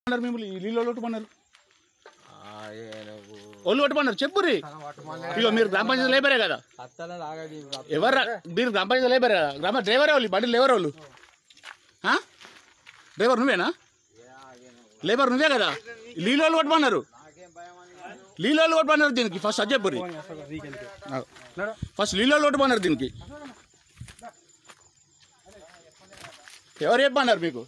అన్నారు మిమ్మల్ని ఈ నీళ్ళు కొట్టమన్నారు ఒళ్ళు కొట్టమన్నారు చెప్పురి ఇక మీరు గ్రామ పంచాయతీ లేబరే కదా ఎవరు రా- మీరు గ్రామ పంచాయతీ లేబరే కదా గ్రామ డ్రైవరే వాళ్ళు ఈ బండి లేబర్ వాళ్ళు ఆ? డ్రైవర్ నువ్వేనా లేబర్ నువ్వే కదా నీళ్ళు వాళ్ళు కొట్టమన్నారు నీళ్ళు వాళ్ళు కొట్టమన్నారు దీనికి ఫస్ట్ అది చెప్పురి ఫస్ట్ నీళ్ళు వాళ్ళు కొట్టమన్నారు దీనికి ఎవరు చెప్పమన్నారు మీకు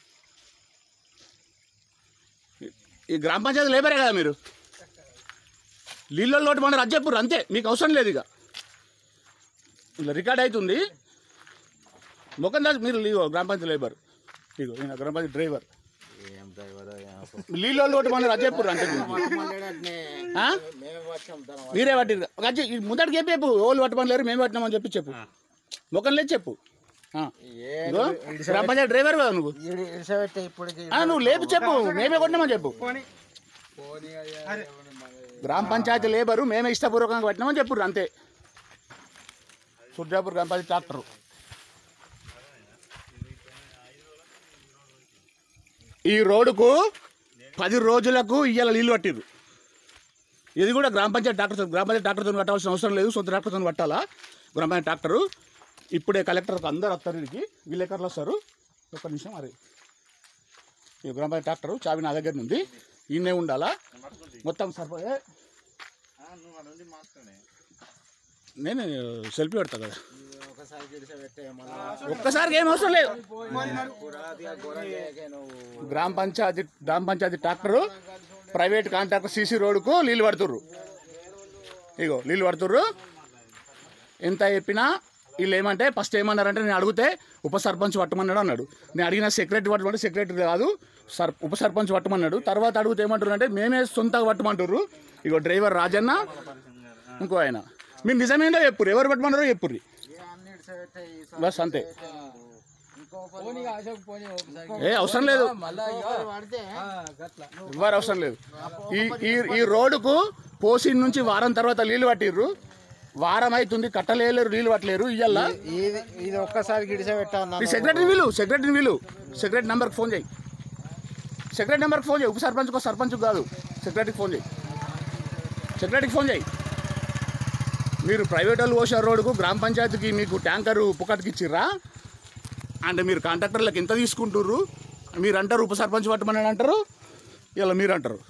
ఈ- ఈ గ్రామ పంచాయతీ లేబరే కదా మీరు నీళ్ళల్లో మన అజ్జపూర్ అంతే మీకు అవసరం లేదు ఇక ఇలా రికార్డ్ అవుతుంది ముఖం దాచి మీరు ఇగో గ్రామ పంచాయతీ లేబర్ ఇగో ఈయన గ్రామ పంచాయతీ డ్రైవర్ నీళ్ళల్లో మన అజ్జపూర్ అంతే దీనికి. ఆ? మీరే పట్టిరు అజ్జ ముందడికి చెప్పి చెప్పు ఓళ్ళు పట్టమని లేరు మేము పట్టినామని చెప్పి చెప్పు ముఖం లేదు చెప్పు ఆ. ఇగో, గ్రామ పంచాయతీ డ్రైవర్ కదా నువ్వు ఆ, నువ్వు లేపు చెప్పు మేమే కొట్టినామని చెప్పు గ్రామ పంచాయతీ లేబరు మేమే ఇష్టపూర్వకంగా పెట్టినామని చెప్పుర్రు అంతే సుర్జాపూర్ గ్రామ పంచాయతీ ట్రాక్టరు ఈ రోడ్డుకు పది రోజులకు ఇవాళ నీళ్ళు పట్టిర్రు ఇది కూడా గ్రామ పంచాయతీ ట్రాక్టర్ గ్రామ పంచాయతీ ట్రాక్టర్తో కట్టాల్సిన అవసరం లేదు సొంత ట్రాక్టర్తో పట్టాలా గ్రామ పంచాయతీ ట్రాక్టరు ఇప్పుడే కలెక్టర్కి అందరు వస్తారు వీడికి విలేకరులు వస్తారు ఒక్క నిమిషం మరి ఈ గ్రామ పంచాయతీ ట్రాక్టరు చావి నా దగ్గర ఉంది ఈయనే ఉండాలా మొత్తం సరిపోయే నేను సెల్ఫీ పెడతా కదా ఒక్కసారికి ఏం అవసరం లేదు గ్రామ పంచాయతీ గ్రామ panchayat tractor private contractor CC రోడ్డుకు నీళ్ళు పడుతుర్రు ఇగో నీళ్ళు పడుతుర్రు ఎంత చెప్పినా వీళ్ళు ఏమంటే ఫస్ట్ ఏమన్నారంటే నేను అడిగితే ఉప సర్పంచ్ పట్టమన్నాడు అన్నాడు నేను అడిగిన సెక్రటరీ పట్టమంటే సెక్రటరీ కాదు సర్ ఉప సర్పంచ్ పట్టమన్నాడు తర్వాత అడిగితే ఏమంటారు అంటే మేమే సొంతంగా పట్టమంటారు ఇగో డ్రైవర్ రాజన్న ఇంకో ఆయన మీరు నిజమేందో చెప్పుర్రు ఎవరు పట్టమన్నారో చెప్పుర్రి బస్ అంతే ఏ అవసరం లేదు ఎవ్వరు అవసరం లేదు ఈ ఈ ఈ రోడ్డుకు పోసి నుంచి వారం తర్వాత నీళ్ళు పట్టిర్రు వారం అవుతుంది కట్టలేరు నీళ్ళు పట్టలేరు ఇయ్యాల ఇది ఇది ఒక్కసారి గిడిస పెట్టాను ఈ సెక్రటరీ వీలు సెక్రటరీ వీలు సెక్రటరీ నెంబర్కి ఫోన్ చేయి సెక్రటరీ నెంబర్కి ఫోన్ చేయి ఉప సర్పంచ్కో సర్పంచ్ కాదు సెక్రటరీకి ఫోన్ చేయి సెక్రటరీకి ఫోన్ చేయి మీరు ప్రైవేట్ వాళ్ళు పోసిన రోడ్డుకు గ్రామ పంచాయతీకి మీకు ట్యాంకరు పుక్కటికి ఇచ్చిర్రా అంటే మీరు కాంట్రాక్టర్లకు ఎంత తీసుకుంటుర్రు మీరు అంటారు ఉప సర్పంచ్ పట్టమని అంటారు ఇలా మీరు అంటారు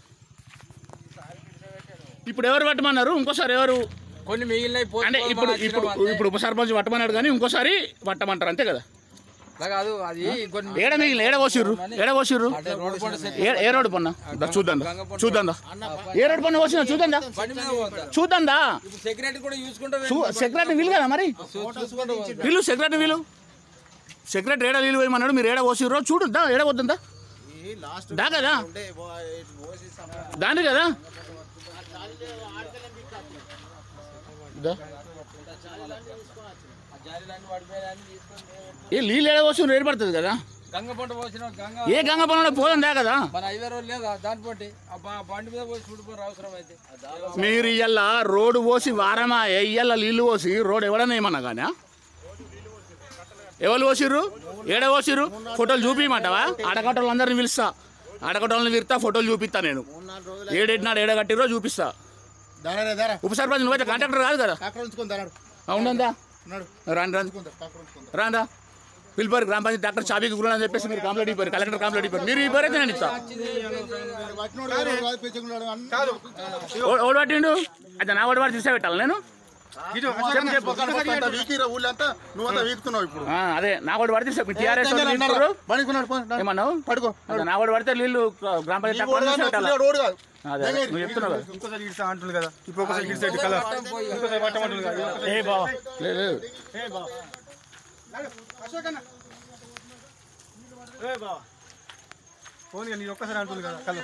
ఇప్పుడు ఎవరు పట్టమన్నారు ఇంకోసారి ఎవరు కొన్ని మిగిలినవి పోతే అంటే ఇప్పుడు ఇప్పుడు ఇప్పుడు ఉప సర్పంచ్ పట్టమన్నాడు కానీ ఇంకోసారి పట్టమంటారు అంతే కదా అలా కాదు అది కొన్ని ఏడ మిగిలిన ఏడ పోసిర్రు ఏడ పోసిర్రు అంటే రోడ్డు పంట సెట్ ఏ- ఏ రోడ్డు పన్నా దా చూద్దాం దా. చూద్దాం దా. ఏ రోడ్డు పన్న పోసినా చూద్దాం దా. బండి మీద పోతా చూద్దాం దా ఇప్పుడు సెక్రటరీ కూడా చూసుకుంటా చూ సెక్రటరీ వీలు కదా మరి చూసుకుంటూ పోతా. వీళ్ళు సెక్రటరీ వీలు సెక్రటరీ ఏడ వీలు వేయమన్నాడు మీరు ఏడ పోసిర్రో చూడు దా ఏడ పోతుందా దా కదా దాని కదా దా. ఆ జాలీలన్నీ పడిపోయాయని తీసుకొని ఏ నీళ్ళు ఏడ పోసి రేటు పడుతుంది కదా గంగ పంట పోసిన గంగ ఏ గంగ పనులు పోదాం దా కదా మన ఐదో రోజు లేదా దాని పొట్టి ఆ బ- బండి మీద పోయి చూడిపోరు అవసరం అయితే మీరు ఇయ్యాల రోడ్డు పోసి వారమా ఇయ్యాల నీళ్ళు పోసి రోడ్ ఎవడన్నా ఏమన్నా కానీ ఎవరు పోసిర్రు ఏడ పోసిర్రు ఫోటోలు చూపించమంటావా ఆడకట్టోళ్ళు అందరిని పిలుస్తా ఆడకట్టోళ్ళని పిలుస్తా ఫోటోలు చూపిస్తా నేను ఏడెట్టినాడు ఏడ కట్టిరో చూపిస్తా దారా దారా ఉప సర్పంచ్ నువ్వైతే కాంట్రాక్టర్ కాదు కదా కాకర ఉంచుకొని దారాడు అవునందా ఉన్నాడు రాండి రాండి కాకర ఉంచుకుందా రాందా పిలిపారు గ్రామ పంచాయతీ డాక్టర్ చాబీకి గురు అని చెప్పేసి మీరు కంప్లైంట్ ఇవ్వరు కలెక్టర్ కంప్లైంట్ ఇవ్వరు మీరు ఇవ్వరు అయితే నేను ఇస్తా పట్టినోడు ఎవరు కాదు పెంచుకున్నాడు కాదు ఓ- ఓడి పట్టిండు అయితే నా ఓడి వాడు తీసే పెట్టాలి నేను వీకిరా ఊళ్ళంతా నువ్వంతా వీకుతున్నావు ఇప్పుడు ఆ, అదే నా ఓడి పడితే తీసే టీఆర్ఎస్ పడుకున్నాడు పో. ఏమన్నావు పడుకో అదే నా ఓడి పడితే నీళ్ళు గ్రామ పంచాయతీ నీకు ఓడి డాక్టర్ కాదు, తీసే పెట్టాలా? నాకు రోడ్డు కాదు అదే అదే, నువ్వు చెప్తున్నావు కదా ఇంకోసారి గిడిసా అంటుంది కదా ఇప్పుడు ఒకసారి గిడిసా కలర్ ఇంకోసారి పట్టమంటుంది కదా ఏ బావా లేదు లేదు ఏ బావ ఫోన్ ఇక నీకు ఒక్కసారి అంటుంది కదా కలర్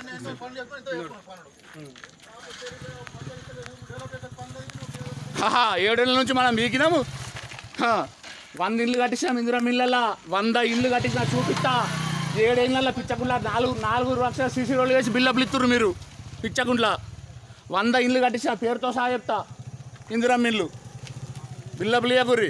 హాహా, ఏడేళ్ళ నుంచి మనం మీకినాము హా, వంద ఇల్లు కట్టించాం ఇందిరా మిల్లలా వంద ఇల్లు కట్టించిన చూపిస్తా ఏడేళ్ళ పిచ్చకుండా నాలుగు నాలుగు లక్షల సీసీ రోడ్లు వేసి బిల్లప్లు ఇస్తున్నారు మీరు పిచ్చకుంట్ల వంద ఇల్లు కట్టించిన పేరుతో సహా చెప్తా ఇందిరా మిల్లు బిల్లప్లు ఇయ్యకుర్రి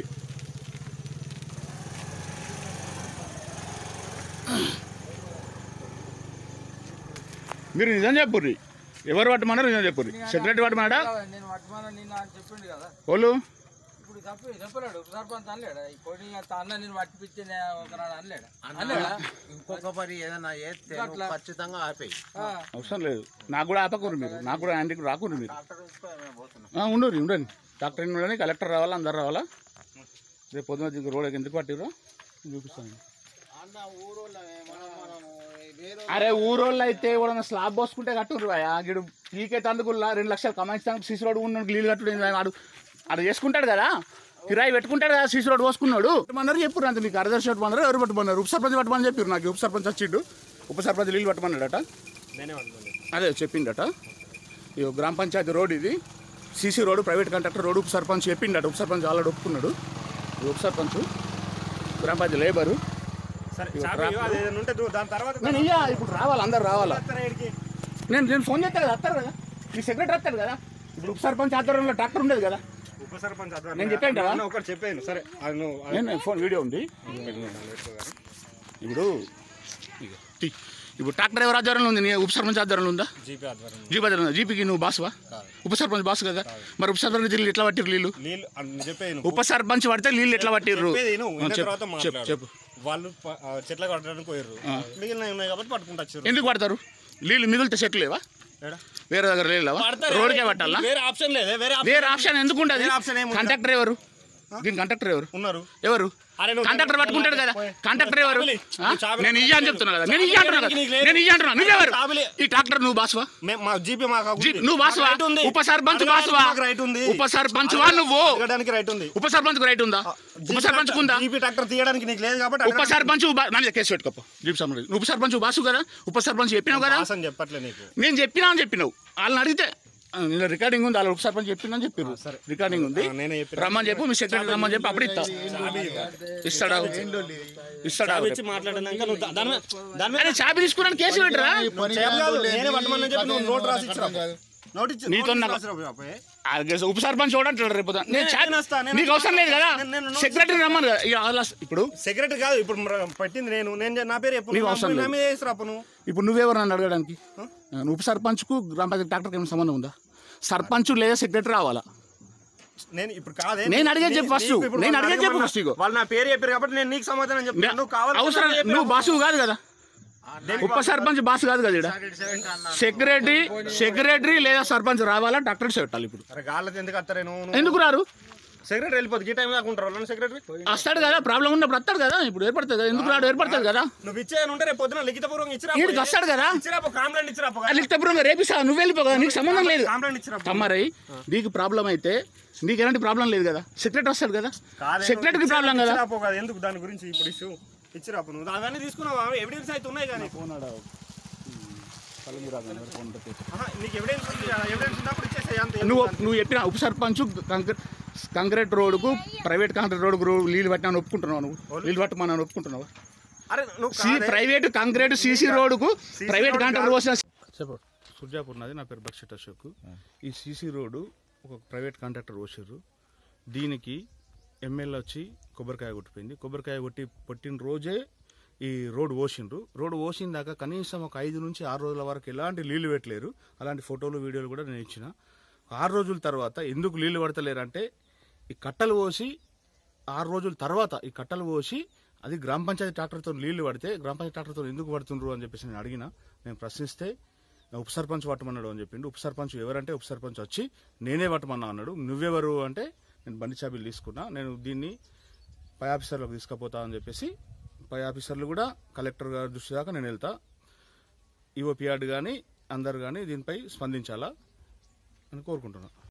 మీరు నిజం చెప్పుర్రి ఎవరు పట్టమన్నారు నిజం చెప్పుర్రి సెక్రటరీ పట్టమన్నాడా నేను పట్టుమాన నిన్న అని చెప్పిండు కదా వాళ్ళు ఇప్పుడు తప్పి చెప్పలేడు సర్పంచ్ అనలేడా ఈ కోడి అన్న నేను పట్టిపించిన ఒకనాడు అనలేడా అనలేడా ఇంకొక పని ఏదైనా చేస్తే నువ్వు అట్లా. ఖచ్చితంగా ఆపేయి ఆ, అవసరం లేదు నాకు కూడా ఆపకూరు మీరు నాకు కూడా ఆంటీకి రాకూరు మీరు ఆ, ఉండరు ఉండండి డాక్టర్ ఉండని కలెక్టర్ రావాలా అందరు రావాలా రేపు పొద్దున దిగు రోడ్ ఎందుకు పట్టిరో చూపిస్తాను అన్న ఊరోళ్ళ మనం మనము వేరే అరే ఊరోళ్ళు అయితే ఎవడన్నా స్లాబ్ పోసుకుంటే కట్టుర్రు భయ గిడు పీకే తందుకుల్లా రెండు లక్షలు కమాయించడానికి సీసీ రోడ్ ఉన్న నీళ్ళు కట్టుడు ఏంది? ఆడు ఆడు చేసుకుంటాడు కదా కిరాయి పెట్టుకుంటాడు కదా సీసీ రోడ్ పోసుకున్నాడు పట్టమన్నారు చెప్పారు అంత మీకు అర్ధర్ షర్ట్ పన్నారు ఎవరు పట్టుమన్నారు ఉప సర్పంచ్ పట్టమని చెప్పారు నాకు ఉప సర్పంచ్ వచ్చిండు ఉప సర్పంచ్ నీళ్ళు పట్టమన్నాడట అదే చెప్పిండట ఇగో గ్రామ పంచాయతీ రోడ్ ఇది CC road private contractor road ఉప సర్పంచ్ చెప్పిండట ఉప సర్పంచ్ ఆల్రెడీ ఒప్పుకున్నాడు ఈ ఉప సర్పంచ్ గ్రామ పంచాయతీ లేబరు సరే చాబీ ఇవ్వు, అది ఏదైనా ఉంటే దు- దాని తర్వాత నేను ఇయ్యా ఇప్పుడు రావాలి అందరు రావాలా వస్తారా ఈడికి? నేను నేను ఫోన్ చేస్తా కదా వస్తారు కదా మీ సెక్రటరీ వస్తాడు కదా ఇప్పుడు ఉప సర్పంచ్ ఆధ్వర్యంలో ట్రాక్టర్ ఉండేది కదా ఉప సర్పంచ్ ఆధ్వర్యంలో. నేను చెప్పాను కదా? అన్న ఒకటి చెప్పాను సరే అది నువ్వు అది నేను ఫోన్ వీడియో ఉంది ఇప్పుడు ఇగో, తీ. ఇప్పుడు ట్రాక్టర్ ఎవరు ఆధ్వర్యంలో ఉంది నీ ఉప సర్పంచ్ ఆధ్వర్యంలో ఉందా జీపీ ఆధ్వర్యం జీపీ ఆధ్వర్యంలో జీపీకి నువ్వు బాసువా ఉప సర్పంచ్ బాసు కదా మరి ఉప సర్పంచ్ నీళ్ళు ఎట్లా పట్టిరు నీళ్ళు నీళ్ళు అని చెప్పేది ఉప సర్పంచ్ పడితే నీళ్ళు ఎట్లా పట్టిర్రు చెప్పేది విను, ఆ, విన్న చెప్పు, తర్వాత చెప్పు మాట్లాడు. చెప్పు వాళ్ళు ప- ఆ, చెట్లకు పట్టడానికి పోయారు మిగిలిన ఉన్నాయి కాబట్టి పట్టుకుంటూ వచ్చారు ఎందుకు పడతారు నీళ్ళు మిగిలితే చెట్లు లేవా ఏడా? వేరే దగ్గర లేవా రోడ్కే పట్టాలా వేరే ఆప్షన్ లేదే వేరే ఆప్షన్ వేరే ఆప్షన్ ఎందుకు ఉండదు వేరే ఆప్షన్ ఏముంది? కాంట్రాక్టర్ ఎవరు దీని కాంట్రాక్టర్ ఎవరు ఉన్నారు ఎవరు అరే నువ్వు కాంట్రాక్టర్ పట్టుకుంటాడు కదా పోయి. కాంట్రాక్టర్ ఎవరు చాబిలి. ఆ? నువ్వు చాబిలి. నేను ఇయ్య అని చెప్తున్నా కదా నేను ఇయ్య అంటున్నా కదా నీకు లేదు. నేను ఇయ్య అంటున్నా నువ్వెవరు చాబిలి. ఈ ట్రాక్టర్ నువ్వు బాసువా మే- మా జీపీ మాకు హక్కు జీ- ఉంది. నువ్వు బాసువా మాకు రైట్ ఉంది. ఉప సర్పంచ్ అడగడానికి బాసువా మాకు రైట్ ఉంది ఉప సర్పంచ్ వా నువ్వు అడగడానికి రైట్ ఉంది ఉప సర్పంచ్ రైట్ ఉందా ఉప సర్పంచ్ ఉందా జీపీ ట్రాక్టర్ తీయడానికి నీకు లేదు కాబట్టి ఉప అడగడానికి సర్పంచ్ బా- నా మీద కేసు పెట్టుకోపో జీప్ సర్పంచ్ ఉప సర్పంచ్ బాసు కదా ఉప సర్పంచ్ చెప్పినావు కదా భాష అని చెప్పట్లే నీకు నేను చెప్పినా అని చెప్పినావు వాళ్ళని అడిగితే ఆ, ఇలా రికార్డింగ్ ఉంది వాళ్ళ ఉప సర్పంచ్ చెప్పినా అని చెప్పారు రికార్డింగ్ ఉంది ఆ, నేనే చెప్పిన. రమ్మని చెప్పు మీ సెక్రటరీ రమ్మని చెప్పి అప్పుడు ఇస్తా ఇస్తాడా ఇస్తాడా చాబీ ఇచ్చి మాట్లాడినాక నువ్వు దా- దాని మీద దాని మీద అరే చాబీ తీసుకున్నాను కేసు పెట్టరా చేప కాదు, నేనే పట్టమని చెప్పి నువ్వు నోట్ రాసి ఇచ్చిరా నోట్ ఇచ్చి నీతో నోట్ నాకు- రాసిరా పోయి. ఆ గెస్ ఉప సర్పంచ్ చూడంటాడు రేపు పొద్దున్న. నేను చాబీ నేను వస్తా, నేను నీకు అవసరం లేదు కదా నేను- నేను సెక్రటరీ రమ్మను కదా ఇక వాళ్ళ- ఇప్పుడు సెక్రటరీ కాదు ఇప్పుడు మ- పట్టింది నేను నేను నా పేరు ఎప్పుడు నీకు అవసరం నా లేదు. మీద వేసిరా అప్పు నువ్వు ఇప్పుడు నువ్వెవరు నన్ను అడగడానికి నువ్వు ఉప సర్పంచ్కు గ్రామ పంచాయతీ డాక్టర్కి ఏమైనా సంబంధం ఉందా సర్పంచ్ లేదా సెక్రటరీ రావాలా నేను ఇప్పుడు కాదే నేను అడిగేది నీ- చెప్పు first. నీకు ఇప్పుడు నేను వాళ్ళు అడిగేది చెప్పు అడగమన్నా- first ఇగో. వాళ్ళు నా పేరు చెప్పారు కాబట్టి నేను నీకు సమాధానం చెప్తాను నువ్వు కావాలి అవసరం నువ్వు బాసు కాదు కదా ఉప సర్పంచ్ బాస్ కాదు కదా ఈడ సెక్రటరీ సెక్రటరీ లేదా సర్పంచ్ రావాలా డాక్టర్ పెట్టాలి ఇప్పుడు అరే గాళ్ళకి ఎందుకు వస్తారే నువ్వు నువ్వు- ఎందుకు రారు సెక్రటరీ వెళ్ళిపోతుంది ఈ టైం దాకా ఉంటారు వాళ్ళని సెక్రటరీ వస్తాడు కదా ప్రాబ్లం ఉన్నప్పుడు వస్తాడు కదా ఇప్పుడు ఏర్పడుతుంది కదా ఎందుకు రాడు ఏర్పడుతుంది కదా నువ్వు ఇచ్చేయని ఉంటే రేపు పొద్దున లిఖితపూర్వకం ఇచ్చిరా ఈడికి వస్తాడు కదా ఇచ్చిరా కాంప్లైంట్ ఇచ్చిరా లిఖితపూర్వకంగా రేపిస్తా నువ్వు వెళ్ళిపో కదా నీకు సంబంధం లేదు కాంప్లైంట్ ఇచ్చిరా తమ్మరై నీకు ప్రాబ్లం అయితే నీకు ఎలాంటి ప్రాబ్లం లేదు కదా సెక్రటరీ వస్తాడు కదా సెక్రటరీకి ప్రాబ్లం కదా ఇచ్చిరా పో కదా ఎందుకు దాని గురించి ఇప్పుడు ఇష్యూ ఇచ్చిరా పో నువ్వు అవన్నీ తీసుకున్నావా ఎవిడెన్స్ అయితే ఉన్నాయి కానీ ఆహా, నీకు ఎవిడెన్స్ ఉంది కదా ఎవిడెన్స్ ఉన్నప్పుడు ఇచ్చేసేయ్ అంతే నువ్వు నువ్వు చెప్పిన ఉప సర్పంచ్ కంక్రీట్ కంక్రీట్ రోడ్కు ప్రైవేట్ కాంక్రీట్ రోడ్కు నీళ్ళు పట్టినా ఒప్పుకుంటున్నావు నువ్వు నీళ్ళు పట్టమని ఒప్పుకుంటున్నావు అరే నువ్వు సి కాదే. ప్రైవేట్ కాంక్రీట్ సీసీ రోడ్కు ప్రైవేట్ కాంట్రాక్టర్ పోసిన చెప్పు సుర్జాపూర్ నాది నా పేరు బక్షట్ అశోక్ ఈ సీసీ రోడ్డు ఒక ప్రైవేట్ కాంట్రాక్టర్ పోసారు దీనికి ఎమ్మెల్యే వచ్చి కొబ్బరికాయ కొట్టిపోయింది కొబ్బరికాయ కొట్టి కొట్టిన రోజే ఈ రోడ్డు పోసిండ్రు రోడ్డు పోసిన దాకా కనీసం ఒక ఐదు నుంచి ఆరు రోజుల వరకు ఎలాంటి నీళ్లు పెట్టలేరు అలాంటి ఫోటోలు వీడియోలు కూడా నేను ఇచ్చిన ఆరు రోజుల తర్వాత ఎందుకు నీళ్లు పడతలేరు అంటే ఈ కట్టలు పోసి ఆరు రోజుల తర్వాత ఈ కట్టలు పోసి అది గ్రామ పంచాయతీ ట్రాక్టర్తో నీళ్లు పడితే గ్రామ పంచాయతీ ట్రాక్టర్తో ఎందుకు పడుతుండ్రు అని చెప్పేసి నేను అడిగిన నేను ప్రశ్నిస్తే ఉప సర్పంచ్ పట్టమన్నాడు అని చెప్పిండు ఉప సర్పంచ్ ఎవరంటే ఉప సర్పంచ్ వచ్చి నేనే పట్టమన్నా అన్నాడు నువ్వెవరు అంటే నేను బండి చాబీలు తీసుకున్నా నేను దీన్ని పై ఆఫీసర్లకు తీసుకుపోతా అని చెప్పేసి పై ఆఫీసర్లు కూడా కలెక్టర్ గారి దృష్టి దాకా నేను వెళ్తా ఈఓపిఆర్డ్ కానీ అందరు కానీ దీనిపై స్పందించాలా అని కోరుకుంటున్నాను